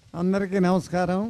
అందరికీ నమస్కారం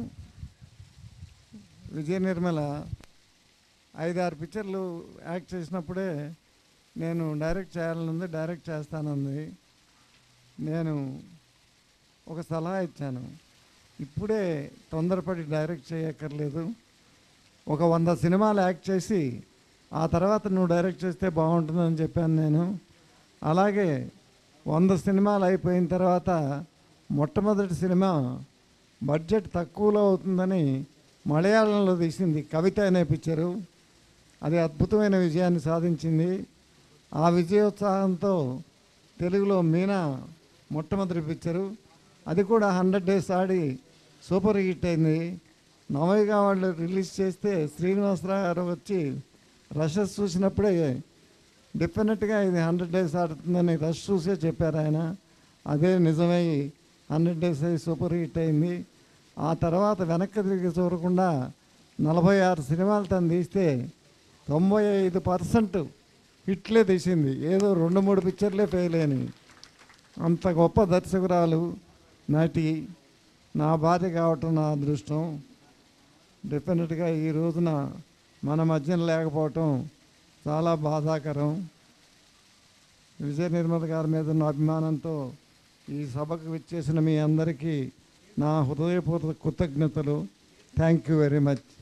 విజయ నిర్మల ఐదారు పిక్చర్లు యాక్ట్ చేసినప్పుడే నేను డైరెక్ట్ చేయాలనుంది డైరెక్ట్ చేస్తానుంది నేను ఒక సలహా ఇచ్చాను ఇప్పుడే తొందరపడి డైరెక్ట్ చేయక్కర్లేదు ఒక వంద సినిమాలు యాక్ట్ చేసి ఆ తర్వాత నువ్వు డైరెక్ట్ చేస్తే బాగుంటుందని చెప్పాను నేను అలాగే వంద సినిమాలు అయిపోయిన తర్వాత మొట్టమొదటి సినిమా బడ్జెట్ తక్కువలో అవుతుందని మలయాళంలో తీసింది కవిత అనే పిక్చరు అది అద్భుతమైన విజయాన్ని సాధించింది ఆ విజయోత్సాహంతో తెలుగులో మీనా మొట్టమొదటి పిక్చరు అది కూడా హండ్రెడ్ డేస్ ఆడి సూపర్ హిట్ అయింది నవయ్యగా వాళ్ళు రిలీజ్ చేస్తే శ్రీనివాసరావు గారు వచ్చి రషెస్ చూసినప్పుడే డెఫినెట్గా ఇది హండ్రెడ్ డేస్ ఆడుతుందని రష్ చూసే చెప్పారు ఆయన అదే నిజమై హండ్రెడ్ డేస్ అయి సూపర్ హిట్ అయింది ఆ తర్వాత వెనక్కి తిరిగి చూడకుండా నలభై ఆరు సినిమాలు తను తీస్తే తొంభై ఐదు పర్సెంట్ హిట్లే తీసింది ఏదో రెండు మూడు పిక్చర్లే ఫెయిల్ అయినాయి అంత గొప్ప దర్శకురాలు నటి నా భార్య కావటం నా అదృష్టం డెఫినెట్గా ఈ రోజున మన మధ్యన లేకపోవటం చాలా బాధాకరం విజయ నిర్మల గారి మీద ఉన్న అభిమానంతో ఈ సభకు విచ్చేసిన మీ అందరికీ నా హృదయపూర్వక కృతజ్ఞతలు థ్యాంక్ యూ వెరీ మచ్